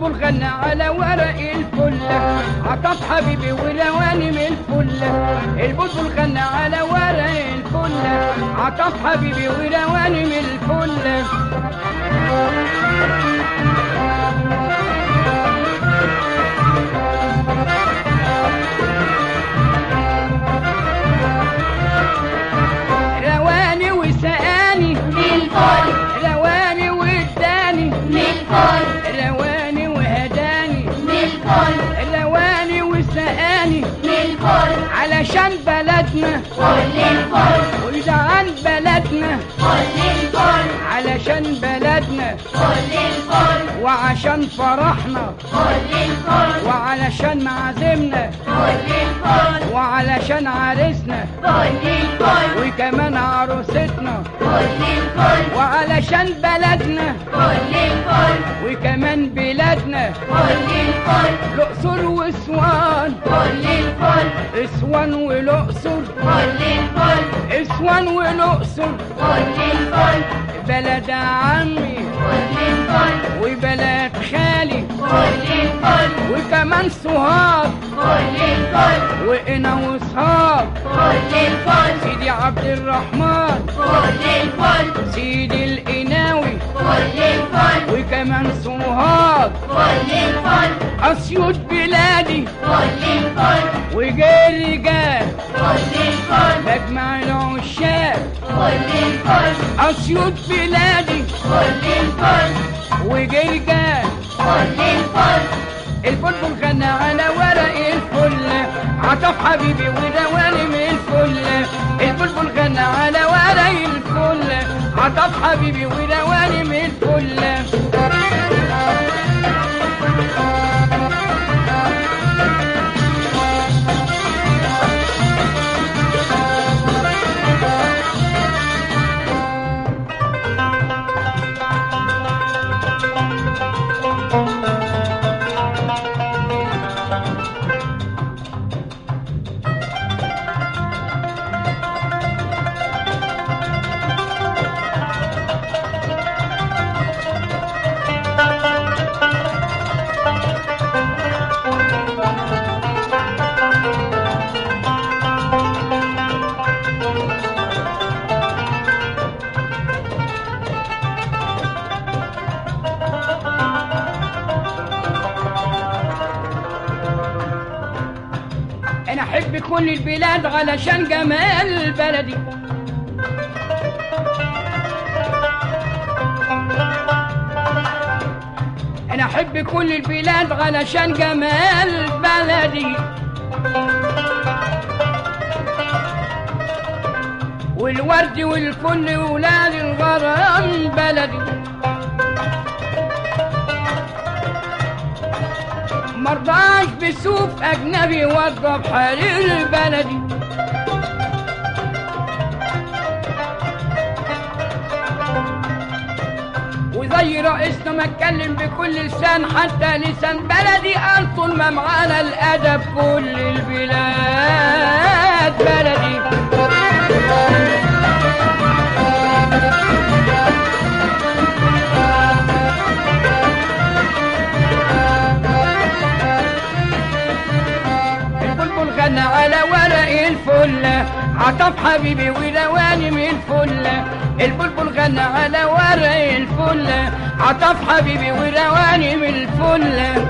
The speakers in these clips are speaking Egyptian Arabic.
البلبل غنى على ورق الفلة عطف حبيبي ولواني من الفلة البلبل غنى على ورق الفلة عطف حبيبي ولواني من الفلة رواني وسقاني للفل رواني واداني للفل رواني وهداني للفل رواني وسقاني للفل علشان بلدنا كل الفل وإذا عن بلدنا كل الفل علشان بلدنا كل الفل وعشان فرحنا كل الفل وعلشان معازمنا كل الفل وعلشان عريسنا كل الفل وكمان عروستنا كل الفل وعلشان بلدنا كل الفل وكمان بلادنا كل الفل الأقصر وأسوان كل الفل أسوان والأقصر كل الفل أسوان والأقصر كل الفل بلد عمي كل الفل وبلد خالي كل الفل وكمان صهاب كل الفل وقنا وصهاب كل الفل سيدي عبد الرحمن كل الفل سيدي القناوي كل الفل وكمان صهاب كل الفل أسيوط بلادي كل الفل وغير رجال كل الفل مجمع العشاق كل الفل أسيوط بلادي كل الفل وغير رجال كل الفل البلبل غنى على ورق الفل عطف حبيبي ودواني من الفل البلبل غنى على ورق الفل عطف حبيبي ودواني من الفل انا احب كل البلاد علشان جمال بلدي انا احب كل البلاد علشان جمال بلدي والورد والفل ولاد الغرام بلدي مرضاش بسوق اجنبي وضب حرير بلدي وزي رئيسنا ما اتكلم بكل لسان حتى لسان بلدي قال طول ما معانا الادب كل البلاد بلدي البلبل غنى على ورق الفلة عطف حبيبي ولواني من الفلة البلبل غنى على ورق الفلة عطف حبيبي ولواني من الفلة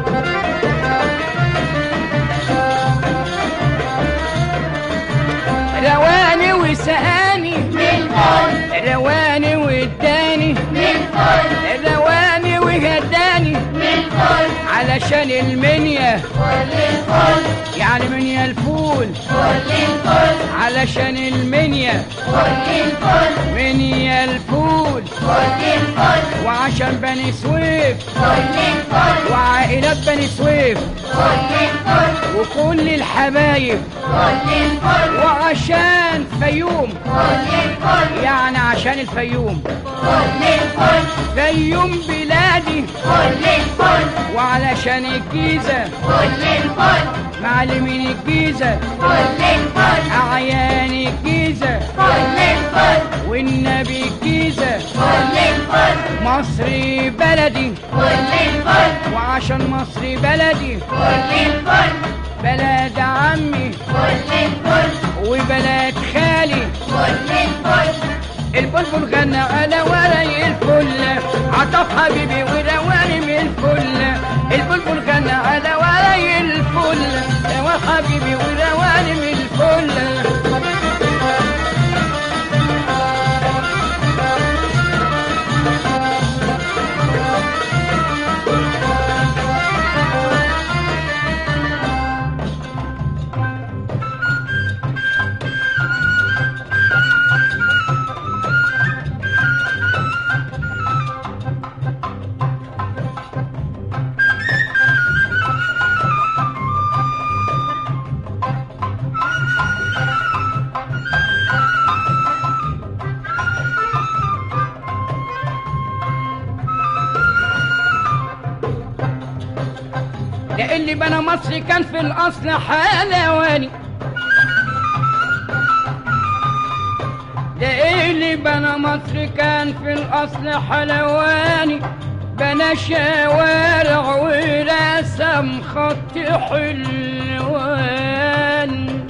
رواني وسقاني للفل رواني واداني للفل رواني وهداني للفل علشان المنيا كل الفل يعني منيا الفول كل الفل علشان المنيا كل الفل منيا الفول كل الفل وعشان بني سويف كل الفل وعائلات بني سويف كل الفل وكل الحبايب كل الفل وعشان فيوم كل الفل يعني عشان الفيوم كل الفل فيوم بلادي كل الفل وعلشان الجيزة كل الفل معلمين الجيزة كل الفل أعيان الجيزة كل الفل والنبي الجيزة كل الفل مصر بلدي كل الفل وعشان عشان مصر بلدي فل الفل بلد عمي فل الفل وبلد خالي فل الفل البلبل غنى على وري الفل عطف حبيبي ورواني من الفل البلبل غنى على وري الفل روى حبيبي ورواني من الفل ده اللي بنى مصر كان في الاصل حلواني ده اللي بنى مصر كان في الاصل حلواني بنى شوارع ورسم خط حلوان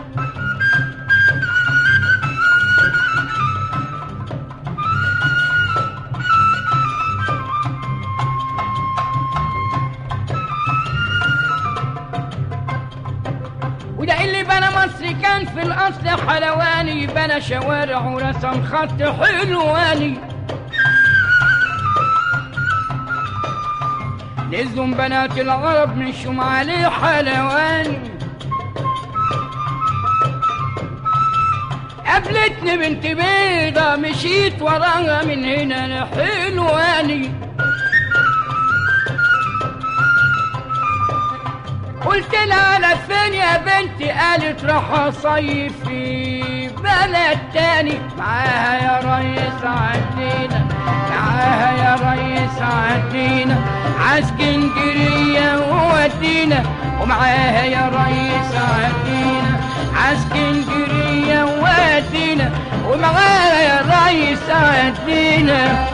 وده اللي بنى مصر كان في الاصل حلواني بنى شوارع ورسم خط حلواني نزلوا بنات العرب مشوا عليه حلواني قابلتني بنت بيضة مشيت وراها من هنا لحلواني قلت لها على فين يا بنتي قالت راح اصيف في بلد تاني معاها يا ريس عدينا معاها يا ريس عدينا عسكندرية وودينا ومعاها يا ريس عدينا عسكندرية وودينا ومعاها يا ريس عدينا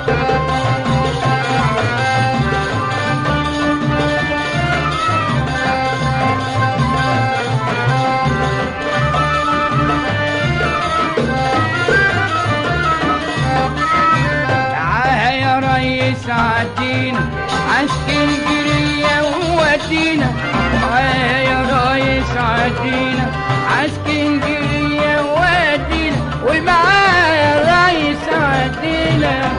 معاها يا ريس عدينا عسكندرية وودينا معاها يا ريس عدينا عسكندرية وودينا ومعاها يا ريس عدينا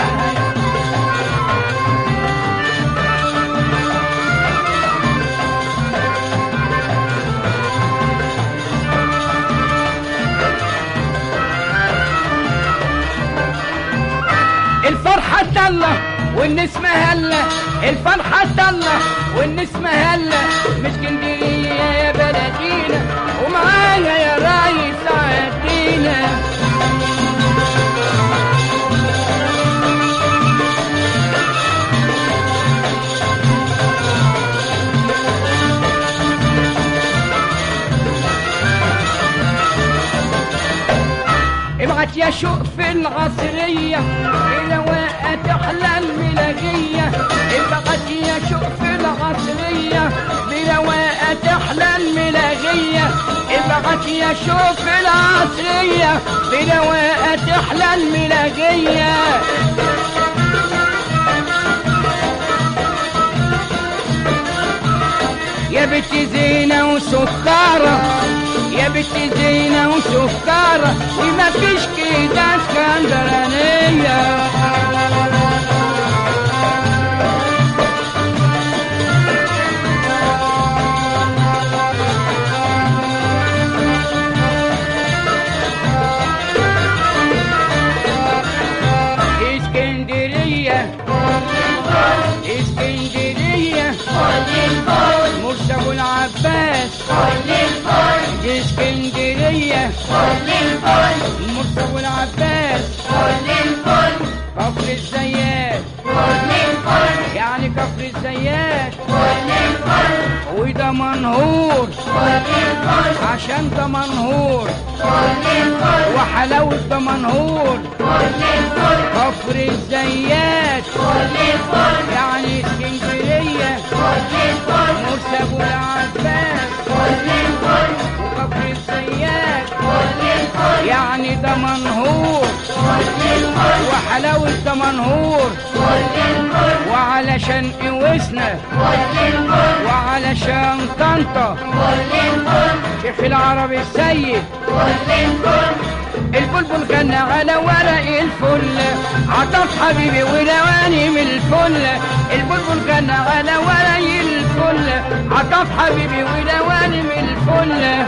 الفرحة طلة والنسمة هلا الفرحة طلة والنسمة هلا مش اسكندرية يا بلدينا ومعايا يا ريس عدينا ابعت يا شوق في العصرية إلى وقت أحلى الملاقية ابعت يا شوق في العصرية إلى وقت أحلى الملاقية ابعت يا شوق في العصرية إلى وقت أحلى الملاقية يا بنت زينة وسكارة يا بنت زينة وسكارة وما فيش كده اسكندرانية اسكندرية اسكندرية مرسى ابو العباس اسكندرية مرسى ابو العباس كفر الزيات يعني كفر الزيات وده منهور عشان ده منهور وحلاوة ده منهور كفر الزيات يعني اسكندرية كل الفل مرسى ابو العباس كل الفل وكفر الزيات كل الفل يعني ده منهور كل الفل وحلاوة ده منهور كل الفل وعلشان قوسنا كل الفل وعلشان طنطا كل الفل شيخ العربي السيد كل الفل البلبل غنى على ورق الفل عطف حبيبي ولواني من الفل البلبل غنى على ورق الفل عطف حبيبي ولواني من الفل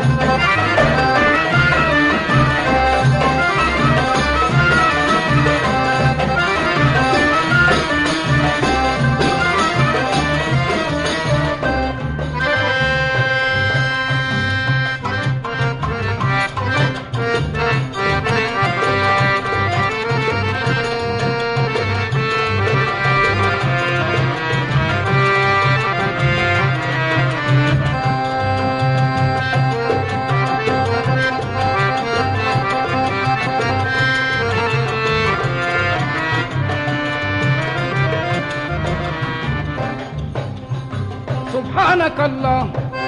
سبحانك الله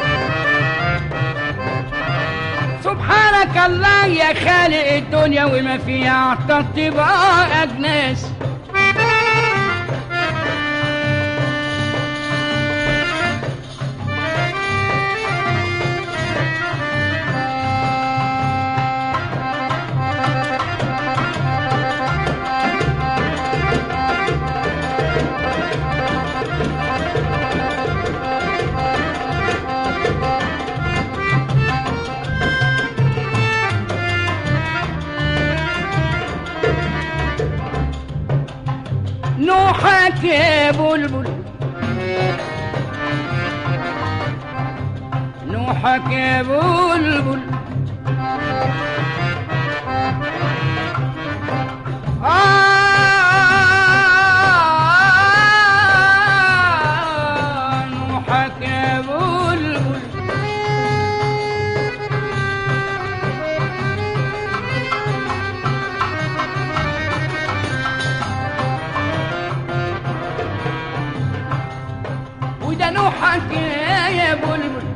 سبحانك الله يا خالق الدنيا وما فيها اعطت بقى أجناس نوحك يا بلبل نوحك يا بلبل آه نوحك يا بلبل وده نوحك يا بلبل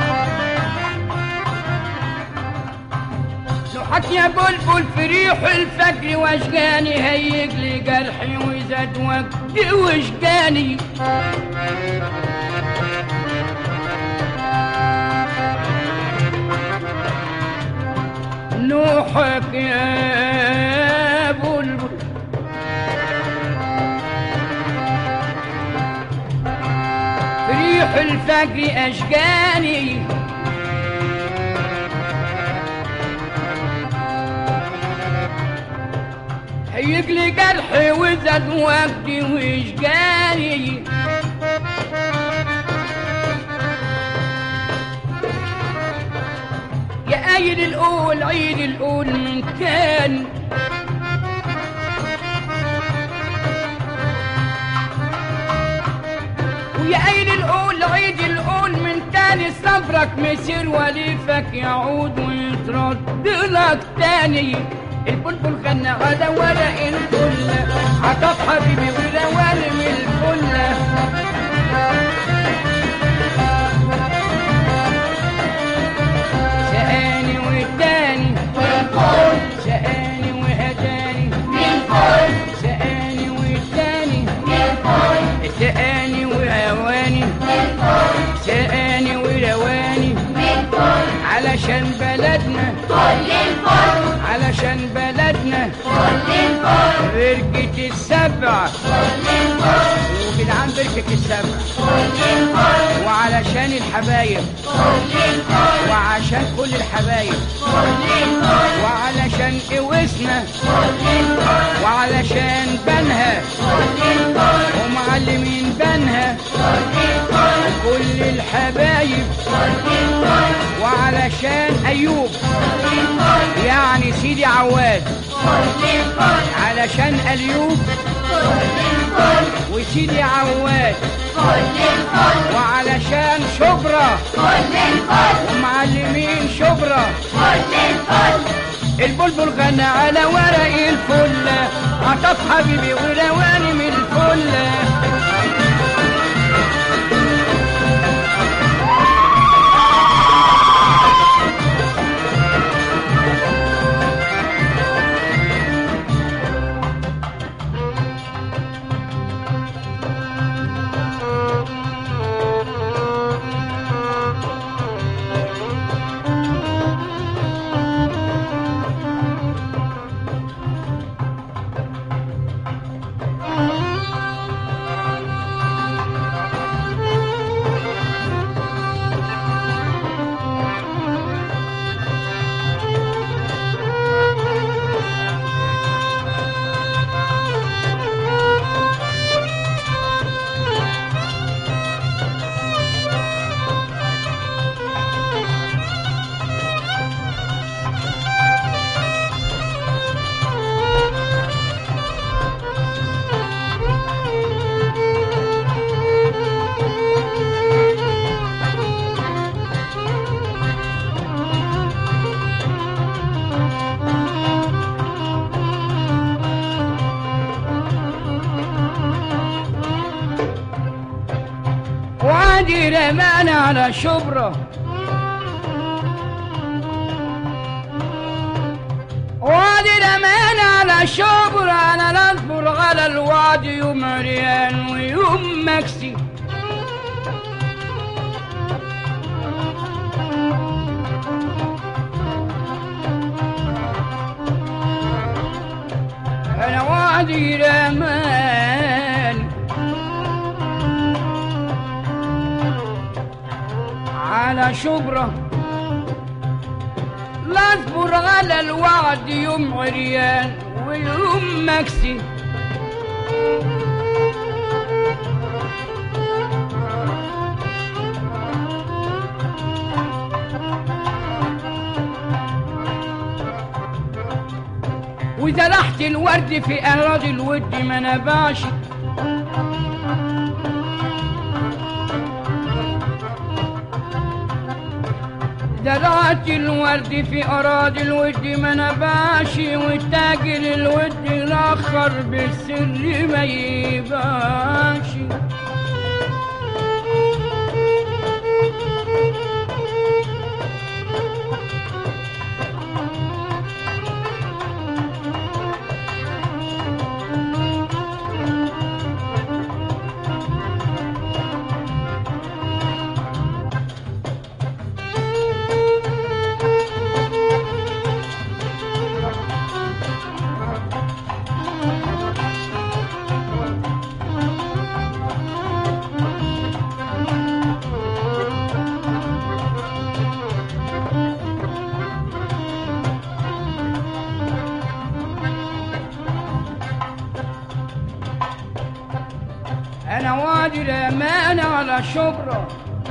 نوحك يا بلبل في ريح الفجر واشجاني هيج لي جرحي وزاد وجدي واشجاني نوحك يا بلبل في ريح الفجر أشجاني هيجلي جرحي وزاد وجدي واشجاني يا قايل القول عيد القول من كان ويا قايل القول عيد القول من تاني صبرك مسير وليفك يعود ويترد لك تاني البلبل غنى على ورق الفل عطف حبيبي ولوالم الفل سقاني واداني الفل سقاني وهداني الفل سقاني واداني الفل سقاني وهواني الفل سقاني ورواني الفل علشان بلدنا كل الفل علشان بلدنا كل الفل بركة السبع كل الفل وجدعان بركة السبع كل الفل وعلشان الحبايب كل الفل وعشان كل الحبايب كل الفل وعلشان قوسنا كل الفل وعلشان بنها كل الفل ومعلمين بنها كل الفل كل الحبايب كل الفل وعلشان أيوب كل الفل يعني سيدي عواد كل الفل علشان أيوب كل الفل وسيدي عواد كل الفل وعلشان شبرا كل الفل ومعلمين شبرا كل الفل البلبل غنى على ورق الفل عطف حبيبي ولواني من الفل وادي رمان على شبرة وادي رمان على شبرة أنا نصبر على الوادي يوم عريان ويوم مكسي أنا وادي رمان على شبرة لا اصبر على الوعد يوم عريان ويوم مكسي وزرعت الورد في أراضي الود ما نبعش زرعت الورد في أراضي الود ما نبعش والتاجر الود الآخر بالسر ما يباش أنا وادي الأمان على شبرة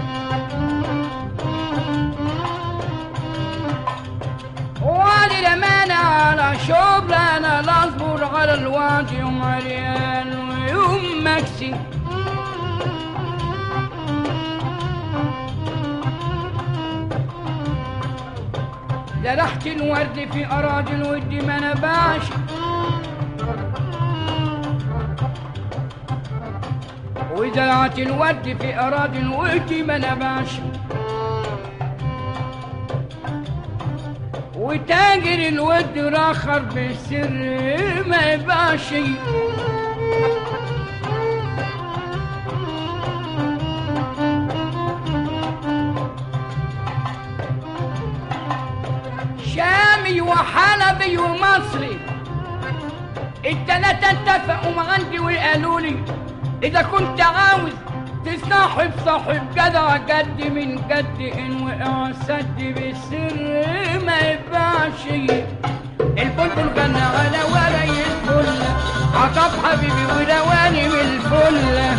وادي الأمان على شبرة أنا لا أصبر على الوادي يوم عريان ويوم مكسي زرعت الورد في أراضي الود ما نباش وزرعت الورد في أراضي الود ما نباش وتاجر الود راخر بالسر ما يباش شامي وحلبي ومصري التلاتة اتفقوا عندي وقالوا لي إذا كنت عاوز تصاحب صاحب جدع جد من جد إن وقع سد بالسر ما يبقاش البلبل غنى على وري الفل عطف حبيبي ورواني من الفل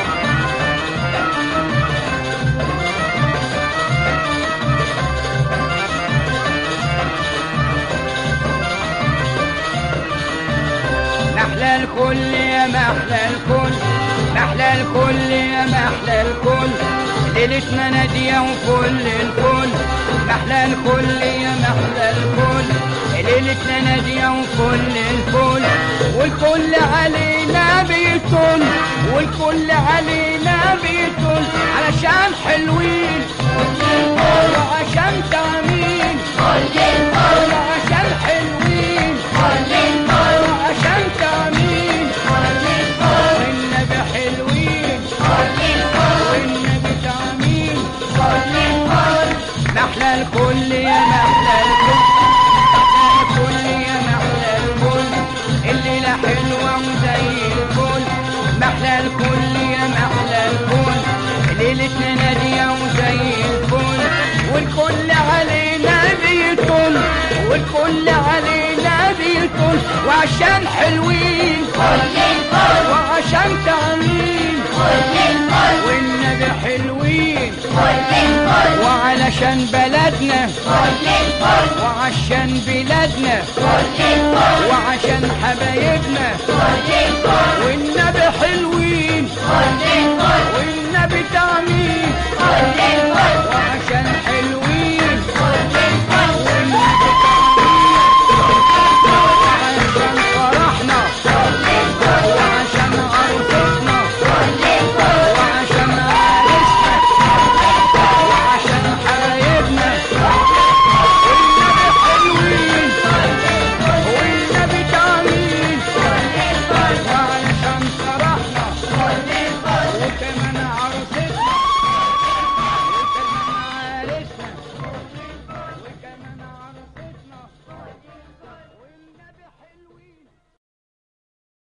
محلى الكل يا محلى الكل محلى الكل يا محلى الكل ليلة منادية وفل الفل محلى الكل يا محلى الكل ليلة منادية وفل الفل والكل علينا بيطل والكل علينا بيطل علشان حلوين وعشان تعمين كل الفل وعشان حلوين كل الفل وعشان تعمين كل الفل والنبي حلوين كل الفل والنبي تعمين كل الفل محلى الكل يا محلى الكل محلى الكل يا محلى الكل الليلة حلوة وزي الفل محلى الكل يا محلى الكل ليلتنا نادية وزي الفل والكل علينا بيطل والكل علينا بيطل وعشان حلوين كل الفل وعشان تعمين كل الفل والنبي حلوين كل الفل وعلشان بلدنا كل الفل وعشان بلادنا كل الفل وعشان حبايبنا كل الفل والنبي حلوين كل الفل والنبي تعمين كل الفل